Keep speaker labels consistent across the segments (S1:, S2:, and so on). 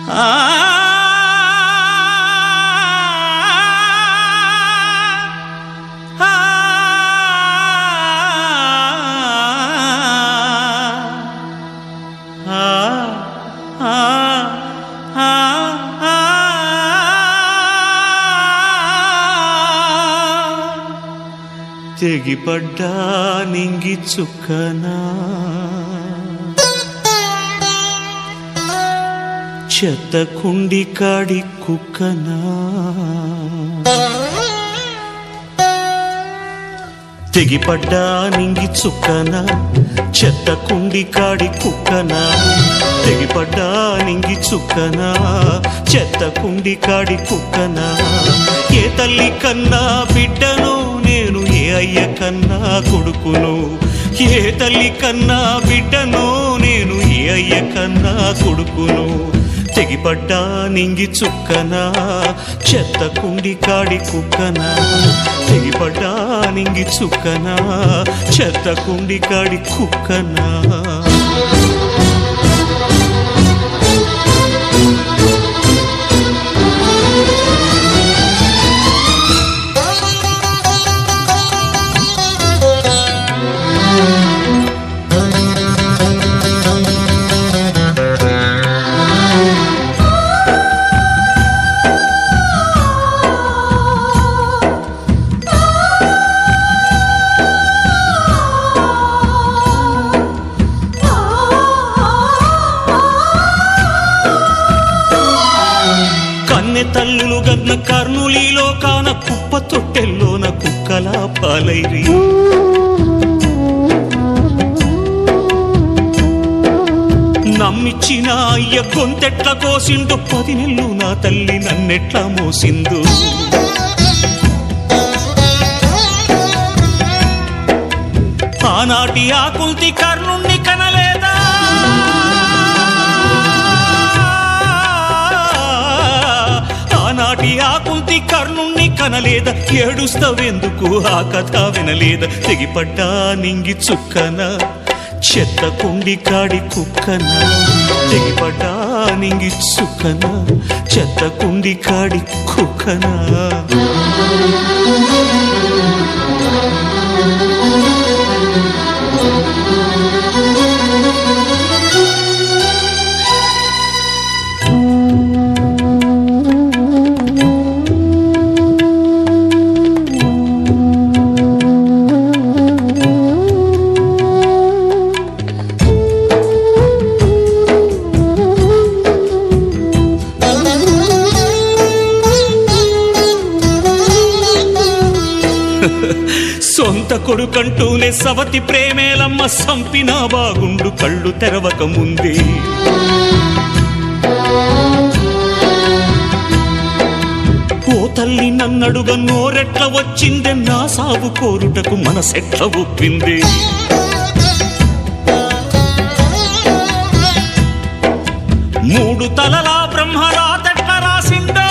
S1: తెగిపడ్డా నింగి చుక్కనా చెత్త కుండి కాడి కుక్కనా తెగిపడ్డా నింగి చుక్కనా చెత్త కుండి కాడి కుక్కనా తెగిపడ్డా నింగి చుక్కనా చెత్త కుండి కాడి కుక్కనా ఏ తల్లి కన్నా బిడ్డను నేను ఏ అయ్య కన్నా కొడుకును ఏ తల్లి కన్నా బిడ్డను నేను ఏ అయ్య కన్నా కొడుకును తెగిపడ్డా నింగి చుక్కనా చెత్త కుండి కాడి కుక్కనా తెగిపడ్డా నింగి చుక్కనా చెత్త కుండి కాడి కుక్కనా కన్నె తల్లులు గన్న కర్ణులిలో కాన కుప్ప తొట్టెల్లోన కుక్కలా పాలైరి నమ్మిచ్చిన అయ్య గొంతెట్ల కోసిండు పది నెల్లు నా తల్లి నన్నెట్లా మోసిందు ఆనాటి ఆకుల్తి కర్ణుణ్ణి కనలేదా ఆనాటి ఆకుల్తి కర్ణుణ్ణి కనలేదా ఏడుస్తావెందుకు ఆ కథ వినలేదా తెగిపడ్డా నింగి చుక్కన చెత్త కుండి కాడి కుక్కన తెగిపడ్డా నింగి చుక్కన చెత్త కుండి కాడి కుక్కనా సొంత కొడుకంటూనే సవతి ప్రేమేలమ్మ సంపినా బాగుండు కళ్ళు తెరవక ముందే ఓ తల్లి నన్నడుగ నోరెట్ల వచ్చిందే నా సాగు కోరుటకు మనసెట్ల ఒప్పింది మూడు తలలా బ్రహ్మరాతెట్ల రాసిందో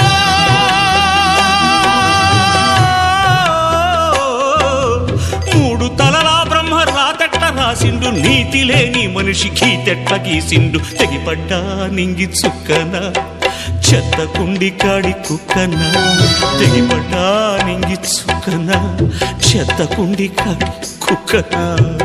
S1: మూడు తలలా బ్రహ్మ రాతెట్ల రాసిండు నీతి లేని మనిషికి తెట్ల గీసిండు తెగిపడ్డా నింగి చుక్కన చెత్త కుండి కాడి కుక్కన తెగిపడ్డా నింగి చుక్కన చెత్త కుండి కాడి కుక్కన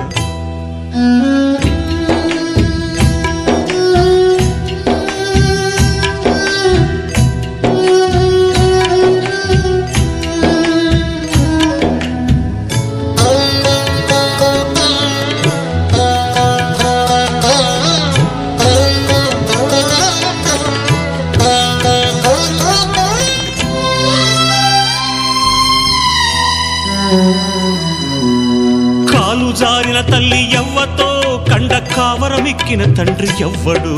S1: కాలు జారిన తల్లి ఎవ్వతో కండ కావరమెక్కిన తండ్రి ఎవ్వడు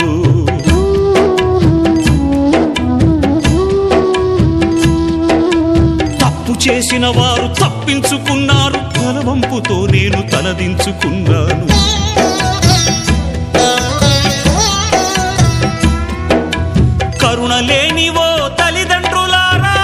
S1: తప్పు చేసిన వారు తప్పించుకున్నారు తలవంపుతో నేను తలదించుకున్నాను కరుణ లేనివో తల్లిదండ్రులారా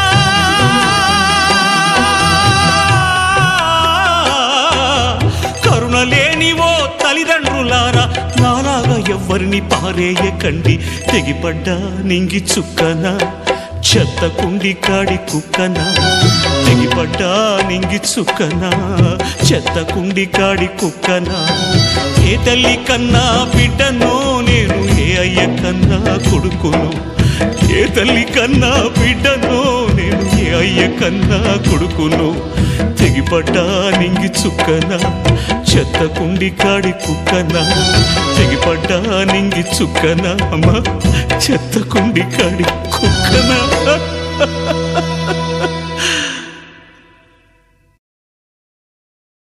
S1: కరుణ లేనివో తల్లిదండ్రులారా నాలాగా ఎవ్వరిని పారేయకండి తెగిపడ్డా నింగి చుక్కనా చెత్త కుండి కాడి కుక్కనా తెగిపడ్డా నింగి చుక్కనా చెత్త కుండి కాడి కుక్కనా ఏ తల్లి కన్నా బిడ్డనో నేను ఏ అయ్య కన్నా కొడుకును ఏ తల్లి కన్నా బిడ్డనో నేను ఏ అయ్య కన్నా కొడుకును తెగిపడ్డా నింగి చుక్కనా చెత్త కుండి కాడి కుక్కనా తెగిపడ్డా నింగి చుక్కనా అమ్మా చెత్త కుండి కాడి కుక్కనా